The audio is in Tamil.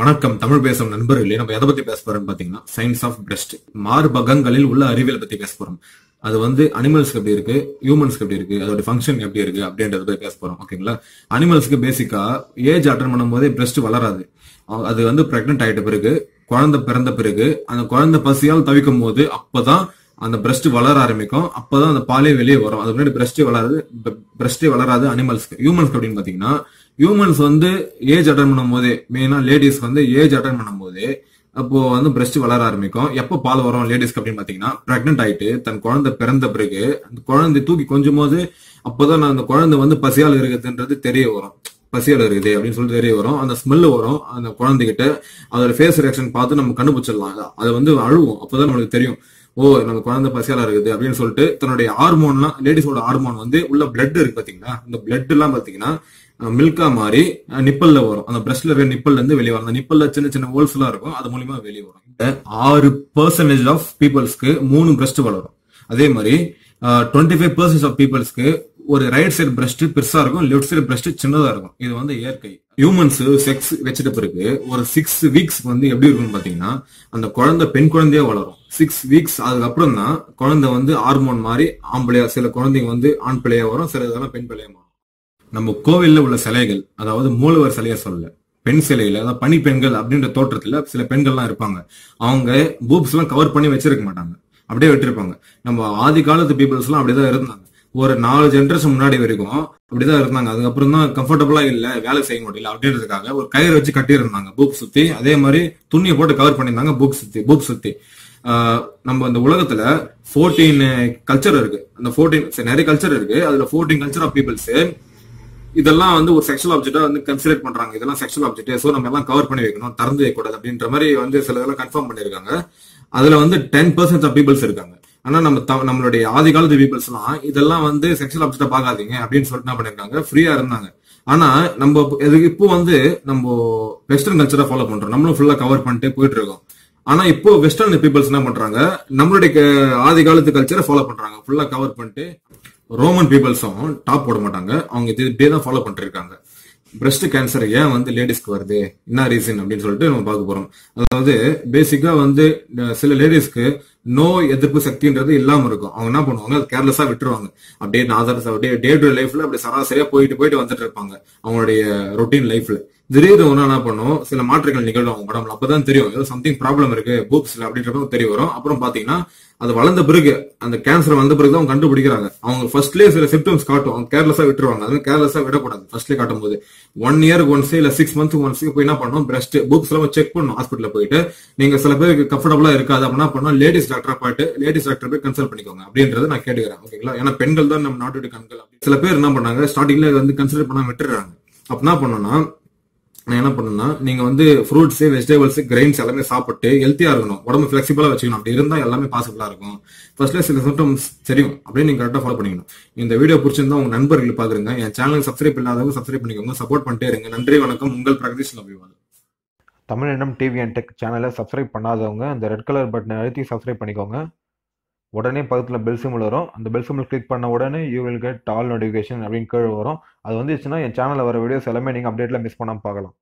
வணக்கம் தமிழ் பேசும் நண்பர்களே நம்ம எதை பத்தி பேச போறோம்னு பாத்தீங்கன்னா சயின்ஸ் ஆஃப் பிரஸ்ட் மார்பகங்களில் உள்ள அறிவியல் பத்தி பேச போறோம் அது வந்து அனிமல்ஸ்க்கு எப்படி இருக்கு ஹியூமன்ஸ்க்கு எப்படி இருக்கு அதோட ஃபங்க்ஷன் எப்படி இருக்கு அப்படின்றத பத்தி பேச போறோம் ஓகேங்களா அனிமல்ஸ்க்கு பேசிக்கா ஏஜ் அட்டன் பண்ணும்போதே பிரஸ்ட் வளராது அஹ் அது வந்து பிரெக்னென்ட் ஆயிட்ட பிறகு குழந்தை பிறந்த பிறகு அந்த குழந்தை பசியால் தவிக்கும் போது அப்பதான் அந்த பிரஸ்ட் வளர ஆரம்பிக்கும் அப்பதான் அந்த பாலே வெளியே வரும் அது முன்னாடி பிரஸ்டே வளராது பிரஸ்டே வளராது அனிமல்ஸ்க்கு ஹியூமன்ஸ்க்கு அப்படின்னு பாத்தீங்கன்னா ஹியூமன்ஸ் வந்து ஏஜ் அட்டன் பண்ணும் போதே மெயினா லேடிஸ் வந்து ஏஜ் அட்டன் பண்ணும் போதே அப்போ வந்து பிரஸ்ட் வளர ஆரம்பிக்கும் எப்போ பால் வரும் லேடிஸ்க்கு அப்படின்னு பாத்தீங்கன்னா பிரெக்னென்ட் ஆயிட்டு தன் குழந்தை பிறந்த பிறகு அந்த குழந்தை தூக்கி கொஞ்சம் போது அப்போதான் அந்த குழந்தை வந்து பசியால் இருக்குதுன்றது தெரிய வரும் பசியால் இருக்குது அப்படின்னு சொல்லிட்டு தெரிய வரும் அந்த ஸ்மெல் வரும் அந்த குழந்தைகிட்ட அதோட ஃபேஸ் ரியாக்ஷன் பார்த்து நம்ம கண்டுபிடிச்சிடலாம் அது வந்து அழுவும் அப்போதான் நம்மளுக்கு தெரியும் ஓ நம்ம குழந்தை பசியால இருக்குது அப்படின்னு சொல்லிட்டு தன்னுடைய ஹார்மோன்லாம் லேடிஸோட ஹார்மோன் வந்து உள்ள பிளட் இருக்கு பாத்தீங்களா இந்த பிளட் எல்லாம் பாத்தீங்கன்னா மில்கா மாதிரி நிப்பல்ல வரும் அந்த பிரஸ்ட்ல இருக்க நிப்பல்ல இருந்து வெளியே வரும் அந்த நிப்பல்ல சின்ன சின்ன ஹோல்ஸ் எல்லாம் இருக்கும் அது மூலியமா வெளியே வரும் இந்த ஆறு பர்சன்டேஜ் ஆஃப் பீப்புள்ஸ்க்கு மூணு பிரஸ்ட் வளரும் அதே மாதிரி டுவெண்ட்டி ஃபைவ் பர்சன்ட் ஆஃப் பீப்புள்ஸ்க்கு ஒரு ரைட் சைடு பிரஸ்ட் பெருசா இருக்கும் லெஃப்ட் சைடு பிரஸ்ட் சின்னதா இருக்கும் இது வந்து இயற்கை ஹியூமன்ஸ் செக்ஸ் வச்சிட்ட பிறகு ஒரு சிக்ஸ் வீக்ஸ் வந்து எப்படி இருக்கும்னு பாத்தீங்கன்னா அந்த குழந்தை பெண் குழந்தையா வளரும் சிக்ஸ் வீக்ஸ் அதுக்கப்புறம் தான் குழந்தை வந்து ஹார்மோன் மாதிரி ஆம்பளையா சில குழந்தைங்க வந்து ஆண் பிள்ளையா வரும் சில இதெல்லாம் பெண் பிள்ளையா மாறும் நம்ம கோவில்ல உள்ள சிலைகள் அதாவது மூலவர் சிலைய சொல்ல பெண் சிலையில அதாவது பனி பெண்கள் அப்படின்ற தோற்றத்துல சில பெண்கள்லாம் இருப்பாங்க அவங்க பூப்ஸ் எல்லாம் கவர் பண்ணி வச்சிருக்க மாட்டாங்க அப்படியே விட்டுருப்பாங்க நம்ம ஆதி காலத்து பீப்புள்ஸ் எல்லாம் அப்படிதான் இருந்தாங்க ஒரு நாலு ஜென்ரேஷன் முன்னாடி வரைக்கும் அப்படிதான் இருந்தாங்க அதுக்கப்புறம் தான் கம்ஃபர்டபுளா இல்ல வேலை செய்ய முடியல அப்படின்றதுக்காக ஒரு கயிறு வச்சு கட்டி இருந்தாங்க பூப் சுத்தி அதே மாதிரி துணியை போட்டு கவர் பண்ணியிருந்தாங்க பூப் சுத்தி பூப் சுத்தி நம்ம இந்த உலகத்துல ஃபோர்டீன் கல்ச்சர் இருக்கு அந்த ஃபோர்டீன் நிறைய கல்ச்சர் இருக்கு அதுல ஃபோர்டீன் கல்ச்சர் ஆஃப் பீப்புள்ஸ் இதெல்லாம் வந்து ஒரு செக்ஷுவல் ஆப்ஜெக்டா வந்து கன்சிடர் பண்றாங்க இதெல்லாம் செக்ஷுவல் ஆப்ஜெக்ட் ஸோ நம்ம எல்லாம் கவர் பண்ணி வைக்கணும் திறந்து வைக்கக்கூடாது அப்படின்ற மாதிரி வந்து சில இதெல்லாம் கன்ஃபார்ம் பண்ணிருக்காங்க அதுல வந்து டென் பர்சன்ட் ஆஃப் பீப்புள்ஸ் இருக்காங்க ஆனா நம்ம நம்மளுடைய ஆதி காலத்து பீப்புள்ஸ் எல்லாம் இதெல்லாம் வந்து செக்ஷுவல் ஆப்ஜெக்டா பாக்காதீங்க அப்படின்னு சொல்லிட்டு என்ன பண்ணிருக்காங்க ஃப்ரீயா இருந்தாங்க ஆனா நம்ம இப்போ வந்து நம்ம வெஸ்டர்ன் கல்ச்சரா ஃபாலோ பண்றோம் நம்மளும் ஃபுல்லா கவர் பண்ணிட்டு போயிட்டு இருக்கோம் ஆனா இப்போ வெஸ்டர்ன் பீப்புள்ஸ் என்ன பண்றாங்க நம்மளுடைய ஆதி காலத்து கல்ச்சரை ஃபாலோ பண்றாங்க ஃபுல்லா கவர் பண்ணிட்டு ரோமன் பீப்புள்ஸும் டாப் போட மாட்டாங்க அவங்க இது இப்படியே தான் ஃபாலோ பண்ணிட்டு இருக்காங்க பிரஸ்ட் கேன்சர் ஏன் வந்து லேடிஸ்க்கு வருது என்ன ரீசன் அப்படின்னு சொல்லிட்டு நம்ம பார்க்க போறோம் அதாவது பேசிக்கா வந்து சில லேடிஸ்க்கு நோய் எதிர்ப்பு சக்தின்றது இல்லாம இருக்கும் அவங்க என்ன பண்ணுவாங்க அது கேர்லெஸ்ஸா விட்டுருவாங்க அப்படியே நாதர் அப்படியே டே டு லைஃப்ல அப்படி சராசரியா போயிட்டு போயிட்டு வந்துட்டு இருப்பாங்க அவங்களுடைய ரொட்டீன் லைஃப்ல திடீர்னு ஒன்று என்ன பண்ணும் சில மாற்றங்கள் நிகழும் அவங்க உடம்புல அப்பதான் தெரியும் ஏதோ சம்திங் ப்ராப்ளம் இருக்கு பூப்ஸ்ல அப்படின்றப்ப தெரிய வரும் அப்புறம் பாத்தீங்கன்னா அது வளர்ந்த பிறகு அந்த கேன்சர் வந்த பிறகு அவங்க கண்டுபிடிக்கிறாங்க அவங்க ஃபர்ஸ்ட்லேயே சில சிம்டம்ஸ் காட்டும் அவங்க கேர்லெஸ்ஸா விட்டுருவாங்க அது கேர்லெஸ்ஸா விடக்கூடாது ஃபர்ஸ்ட்லேயே காட்டும் போது ஒன் இயருக்கு ஒன்ஸ் இல்ல சிக்ஸ் மந்த் ஒன்ஸ்க்கு போய் என்ன பண்ணும் பிரஸ்ட் பூப்ஸ் எல்லாம் செக் பண்ணும் ஹாஸ்பிட்டல் போயிட்டு நீங்க சில பேருக்கு கம்ஃபர்டபுளா இருக்காது அப்படின்னா பண்ணா லேடிஸ் டாக்டரா போயிட்டு லேடிஸ் டாக்டர் போய் கன்சல்ட் பண்ணிக்கோங்க அப்படின்றத நான் கேட்டுக்கிறேன் ஓகேங்களா ஏன்னா பெண்கள் தான் நம்ம நாட்டுடைய கண்கள் சில பேர் என்ன பண்ணாங்க ஸ்டார்டிங்ல வந்து கன்சிடர் பண்ணாம விட்டுறாங்க அப்ப என்ன பண்ணணும்னா நான் என்ன பண்ணுன்னா நீங்க வந்து ஃப்ரூட்ஸ் வெஜிடபிள்ஸ் கிரெயின்ஸ் எல்லாமே சாப்பிட்டு ஹெல்த்தியா இருக்கணும் உடம்பு ஃபிளெக்சிபிளா வச்சுக்கணும் அப்படி இருந்தா எல்லாமே பாசிபிளா இருக்கும் ஃபர்ஸ்ட்ல சில சிம்டம்ஸ் தெரியும் அப்படியே நீங்க கரெக்டா ஃபாலோ பண்ணிக்கணும் இந்த வீடியோ பிடிச்சிருந்தா உங்க நண்பர்கள் பாக்குறீங்க என் சேனல் சப்ஸ்கிரைப் இல்லாதவங்க சப்ஸ்கிரைப் பண்ணிக்கோங்க சப்போர்ட் பண்ணிட்டே இருங்க நன்றி வணக்கம் உங்கள் பிரகதீஷ் லவ்யூவால் தமிழினம் டிவி அண்ட் டெக் சேனலை சப்ஸ்கிரைப் பண்ணாதவங்க அந்த ரெட் கலர் பட்டனை அழுத்தி சப்ஸ்கிரைப் பண்ணிக்கோங்க உடனே பக்கத்தில் பெல் சிம்பிள் வரும் அந்த பெல் சிம்பிள் கிளிக் பண்ண உடனே you will get all notification அப்படின்னு கீழே வரும் அது வந்துச்சுன்னா என் சேனலில் வர வீடியோஸ் எல்லாமே நீங்கள் அப்டேட்டில் மிஸ் பண்ணாமல் பார்க்கலாம்